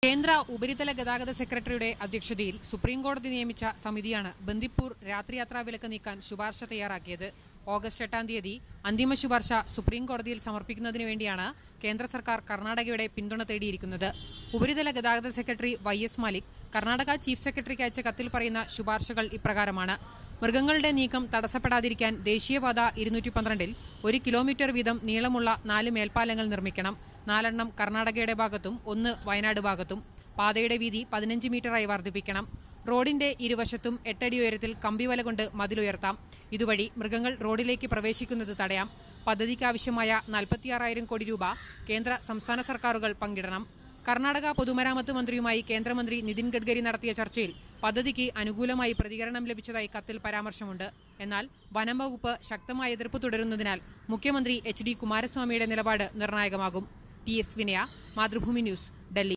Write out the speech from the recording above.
കേന്ദ്ര ഉപരിതല ഗതാഗത സെക്രട്ടറിയുടെ അധ്യക്ഷതയിൽ സുപ്രീംകോടതി നിയമിച്ച സമിതിയാണ് ബന്ദിപ്പൂർ രാത്രിയാത്രാ വിലക്ക് നീക്കാൻ ശുപാർശ തയ്യാറാക്കിയത് ഓഗസ്റ്റ് എട്ടാം തീയതി അന്തിമ ശുപാർശ സുപ്രീംകോടതിയിൽ സമർപ്പിക്കുന്നതിനു വേണ്ടിയാണ് കേന്ദ്ര സർക്കാർ കർണാടകയുടെ പിന്തുണ തേടിയിരിക്കുന്നത് ഉപരിതല ഗതാഗത secretary Y S Malik Karnataka chief സെക്രട്ടറിക്ക് അയച്ച കത്തിൽ പറയുന്ന ശുപാർശകൾ ഇപ്രകാരമാണ് മൃഗങ്ങളുടെ നീക്കം തടസ്സപ്പെടാതിരിക്കാൻ ദേശീയപാത ഇരുന്നൂറ്റി പന്ത്രണ്ടിൽ ഒരു കിലോമീറ്റർ വീതം നീളമുള്ള നാല് മേൽപ്പാലങ്ങൾ നിർമ്മിക്കണം നാലെണ്ണം കർണാടകയുടെ ഭാഗത്തും ഒന്ന് വയനാട് ഭാഗത്തും പാതയുടെ വീതി പതിനഞ്ച് മീറ്ററായി വർദ്ധിപ്പിക്കണം റോഡിന്റെ ഇരുവശത്തും എട്ടടി ഉയരത്തിൽ കമ്പിവല കൊണ്ട് മതിലുയർത്താം ഇതുവഴി മൃഗങ്ങൾ റോഡിലേക്ക് പ്രവേശിക്കുന്നത് തടയാം പദ്ധതിക്കാവശ്യമായ നാൽപ്പത്തിയാറായിരം കോടി രൂപ കേന്ദ്ര സംസ്ഥാന സർക്കാരുകൾ പങ്കിടണം കർണാടക പൊതുമരാമത്ത് മന്ത്രിയുമായി കേന്ദ്രമന്ത്രി നിതിൻ ഗഡ്കരി നടത്തിയ ചർച്ചയിൽ പദ്ധതിക്ക് അനുകൂലമായി പ്രതികരണം ലഭിച്ചതായി കത്തിൽ പരാമർശമുണ്ട് എന്നാൽ വനം വകുപ്പ് ശക്തമായ എതിർപ്പ് തുടരുന്നതിനാൽ മുഖ്യമന്ത്രി എച്ച് ഡി കുമാരസ്വാമിയുടെ നിലപാട് നിർണായകമാകും പി എസ് വിനയ മാതൃഭൂമി ന്യൂസ് ഡൽഹി